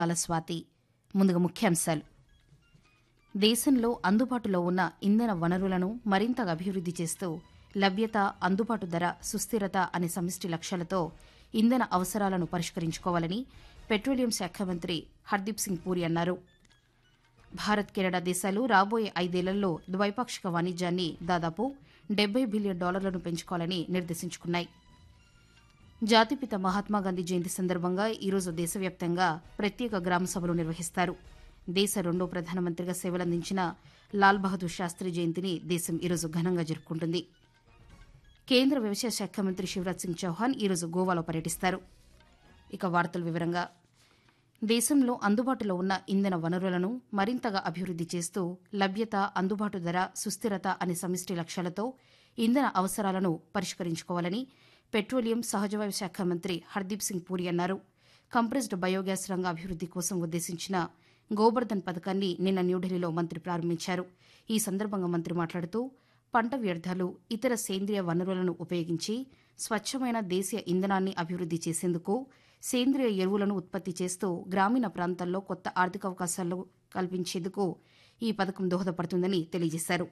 స్వాతి ముందుగా ముఖ్యాంశాలు దేశంలో అందుబాటులో ఉన్న ఇంధన వనరులను మరింతగా అభివృద్ది చేస్తూ లభ్యత అందుబాటు ధర సుస్థిరత అనే సమిష్టి లక్ష్యాలతో ఇంధన అవసరాలను పరిష్కరించుకోవాలని పెట్రోలియం శాఖ మంత్రి హర్దీప్ సింగ్ పూరి అన్నారు భారత్ కెనడా దేశాలు రాబోయే ఐదేళ్లలో ద్వైపాక్షిక వాణిజ్యాన్ని దాదాపు డెబ్బై బిలియన్ డాలర్లను పెంచుకోవాలని నిర్దేశించుకున్నాయి జాతిపిత మహాత్మాగాంధీ జయంతి సందర్భంగా ఈరోజు దేశవ్యాప్తంగా ప్రత్యేక గ్రామ సభలు నిర్వహిస్తారు దేశ రెండో ప్రధానమంత్రిగా సేవలందించిన లాల్ బహదూర్ శాస్త్రి జయంతిని దేశం ఈరోజు ఘనంగా జరుపుకుంటుంది కేంద్ర వ్యవసాయ శాఖ మంత్రి శివరాజ్ సింగ్ చౌహాన్ ఈరోజు గోవాలో పర్యటిస్తారు ఇక వార్తల వివరంగా దేశంలో అందుబాటులో ఉన్న ఇంధన వనరులను మరింతగా అభివృద్ది చేస్తూ లభ్యత అందుబాటు ధర సుస్థిరత అనే సమిష్టి లక్ష్యాలతో ఇంధన అవసరాలను పరిష్కరించుకోవాలని పెట్రోలియం సహజవాయు శాఖ మంత్రి హర్దీప్ సింగ్ పూరి అన్నారు కంప్రెస్డ్ బయోగ్యాస్ రంగ అభివృద్ది కోసం ఉద్దేశించిన గోబర్ధన్ పథకాన్ని నిన్న న్యూఢిల్లీలో మంత్రి ప్రారంభించారు ఈ సందర్భంగా మంత్రి మాట్లాడుతూ పంట వ్యర్థాలు ఇతర సేంద్రియ వనరులను ఉపయోగించి స్వచ్ఛమైన దేశీయ ఇంధనాన్ని అభివృద్ది చేసేందుకు సేంద్రియ ఎరువులను ఉత్పత్తి చేస్తూ గ్రామీణ ప్రాంతాల్లో కొత్త ఆర్థిక అవకాశాలు కల్పించేందుకు ఈ పథకం దోహదపడుతుందని తెలియజేశారు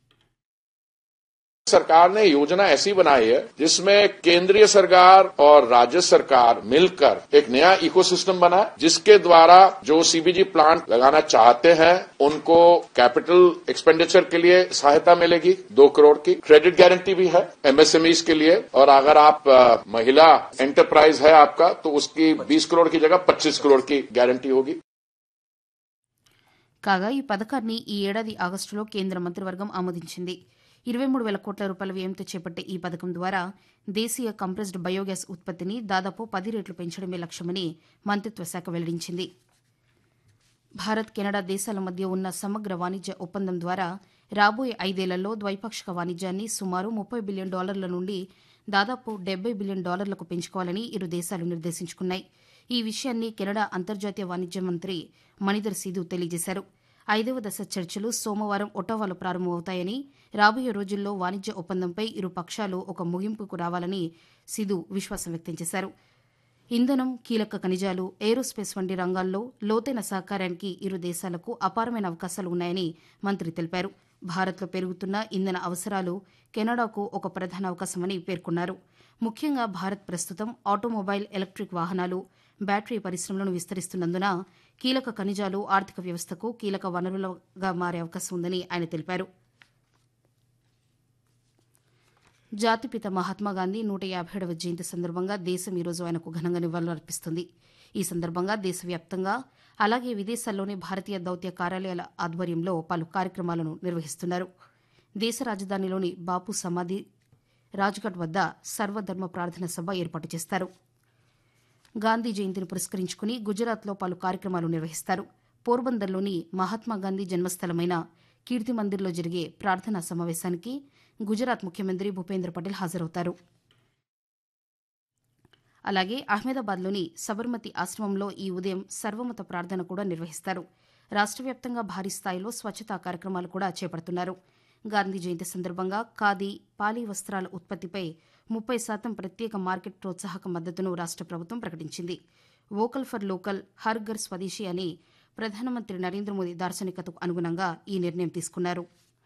सरकार ने योजना ऐसी बनाई है जिसमें केंद्रीय सरकार और राज्य सरकार मिलकर एक नया इकोसिस्टम बना है जिसके द्वारा जो सीबीजी प्लांट लगाना चाहते हैं उनको कैपिटल एक्सपेंडिचर के लिए सहायता मिलेगी दो करोड़ की क्रेडिट गारंटी भी है एमएसएमईज के लिए और अगर आप अ, महिला एंटरप्राइज है आपका तो उसकी 20 करोड़ की जगह 25 करोड़ की गारंटी होगी కాగా ఈ పథకాన్ని ఈ ఏడాది ఆగస్టులో కేంద్ర మంత్రివర్గం ఆమోదించింది ఇరవై మూడు వేల కోట్ల రూపాయల వ్యయంతో చేపట్టే ఈ పథకం ద్వారా దేశీయ కంప్రెస్డ్ బయోగ్యాస్ ఉత్పత్తిని దాదాపు పది రెట్లు పెంచడమే లక్ష్యమని మంత్రిత్వ శాఖ వెల్లడించింది భారత్ కెనడా దేశాల మధ్య ఉన్న సమగ్ర వాణిజ్య ఒప్పందం ద్వారా రాబోయే ఐదేళ్లలో ద్వైపాక్షిక వాణిజ్యాన్ని సుమారు ముప్పై బిలియన్ డాలర్ల నుండి దాదాపు డెబ్బై బిలియన్ డాలర్లకు పెంచుకోవాలని ఇరు దేశాలు నిర్దేశించుకున్నాయి ఈ విషయాన్ని కెనడా అంతర్జాతీయ వాణిజ్య మంత్రి మణిధర్ సిధు తెలియజేశారు ఐదవ దశ చర్చలు సోమవారం ఒటావాలో ప్రారంభమవుతాయని రాబోయే రోజుల్లో వాణిజ్య ఒప్పందంపై ఇరు పక్షాలు ఒక ముగింపుకు రావాలని సిధు విశ్వాసం వ్యక్తం చేశారు ఇంధనం కీలక ఖనిజాలు ఏరోస్పేస్ వంటి రంగాల్లో లోతైన సహకారానికి ఇరు దేశాలకు అపారమైన అవకాశాలు ఉన్నాయని మంత్రి తెలిపారు భారత్లో పెరుగుతున్న ఇంధన అవసరాలు కెనడాకు ఒక ప్రధాన అవకాశమని పేర్కొన్నారు ముఖ్యంగా భారత్ ప్రస్తుతం ఆటోమొబైల్ ఎలక్ట్రిక్ వాహనాలు బ్యాటరీ పరిశ్రమలను విస్తరిస్తున్నందున కీలక ఖనిజాలు ఆర్థిక వ్యవస్థకు కీలక వనరులుగా మారే అవకాశం ఉందని ఆయన తెలిపారు జాతిపిత మహాత్మాగాంధీ నూట యాభైడవ జయంతి సందర్భంగా దేశం ఈరోజు ఆయనకు ఘనంగా నివాళులర్పిస్తుంది ఈ సందర్భంగా దేశవ్యాప్తంగా అలాగే విదేశాల్లోని భారతీయ దౌత్య కార్యాలయాల ఆధ్వర్యంలో పలు కార్యక్రమాలను నిర్వహిస్తున్నారు దేశ రాజధానిలోని బాపు సమాధి రాజ్ఘాట్ వద్ద సర్వధర్మ ప్రార్థన సభ ఏర్పాటు చేస్తారు గాంధీ జయంతిని పురస్కరించుకుని గుజరాత్లో పలు కార్యక్రమాలు నిర్వహిస్తారు పోర్బందర్లోని మహాత్మాగాంధీ జన్మస్థలమైన కీర్తి మందిర్లో జరిగే ప్రార్థనా సమావేశానికి గుజరాత్ ముఖ్యమంత్రి భూపేంద్ర పటేల్ హాజరవుతారు అలాగే అహ్మదాబాద్లోని సబర్మతి ఆశ్రమంలో ఈ ఉదయం సర్వమత ప్రార్థన కూడా నిర్వహిస్తారు రాష్ట్ర వ్యాప్తంగా భారీ స్థాయిలో స్వచ్ఛతా కార్యక్రమాలు కూడా చేపడుతున్నారు గాంధీ జయంతి సందర్భంగా ఖాదీ పాలీ వస్త్రాల ఉత్పత్తిపై ముప్పై శాతం ప్రత్యేక మార్కెట్ ప్రోత్సాహక మద్దతును రాష్ట్ర ప్రభుత్వం ప్రకటించింది vocal for local Har Ghar Swadeshi అని ప్రధానమంత్రి నరేంద్ర మోదీ దార్శనికతకు అనుగుణంగా ఈ నిర్ణయం తీసుకున్నారు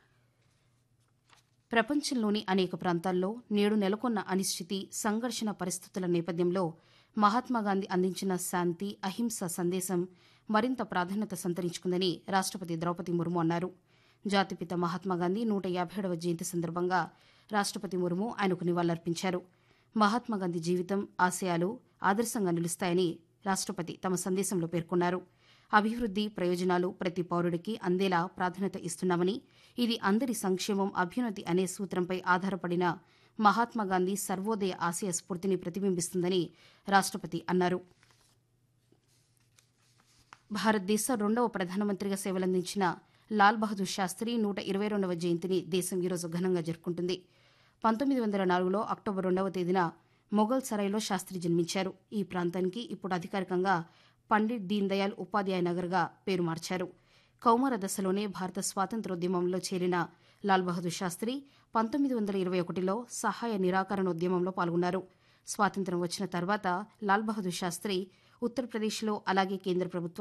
ప్రపంచంలోని అనేక ప్రాంతాల్లో నేడు నెలకొన్న అనిశ్చితి సంఘర్షణ పరిస్థితుల నేపథ్యంలో మహాత్మాగాంధీ అందించిన శాంతి అహింస సందేశం మరింత ప్రాధాన్యత సంతరించుకుందని రాష్టపతి ద్రౌపది ముర్ము అన్నారు జాతిపిత మహాత్మాగాంధీ నూట యాభైడవ జయంతి సందర్భంగా రాష్టపతి ముర్ము ఆయనకు నివాళులర్పించారు మహాత్మాగాంధీ జీవితం ఆశయాలు ఆదర్శంగా నిలుస్తాయని రాష్టపతి తమ సందేశంలో పేర్కొన్నారు అభివృద్ది ప్రయోజనాలు ప్రతి పౌరుడికి అందేలా ప్రాధాన్యత ఇస్తున్నామని ఇది అందరి సంక్షేమం అభ్యున్నతి అనే సూత్రంపై ఆధారపడిన మహాత్మాగాంధీ సర్వోదయ ఆశయ స్ఫూర్తిని ప్రతిబింబిస్తుందని రాష్టపతి అన్నారు భారతదేశ రెండవ ప్రధానమంత్రిగా సేవలందించిన లాల్ బహదూర్ శాస్త్రి నూట ఇరవై రెండవ జయంతిని దేశం ఈరోజు ఘనంగా జరుపుకుంటుంది పంతొమ్మిది వందల నాలుగులో అక్టోబర్ రెండవ తేదీన మొఘల్ సరాయ్లో శాస్త్రి జన్మించారు ఈ ప్రాంతానికి ఇప్పుడు అధికారికంగా పండిట్ దీన్ దయాళ్ ఉపాధ్యాయ నగర్గా పేరు మార్చారు కౌమార దశలోనే భారత స్వాతంత్రోద్యమంలో చేరిన లాల్ బహదూర్ శాస్త్రి పంతొమ్మిది వందల ఇరవై ఒకటిలో సహాయ నిరాకరణ ఉద్యమంలో పాల్గొన్నారు స్వాతంత్ర్యం వచ్చిన తర్వాత లాల్ బహదూర్ శాస్త్రి ఉత్తరప్రదేశ్లో అలాగే కేంద్ర ప్రభుత్వం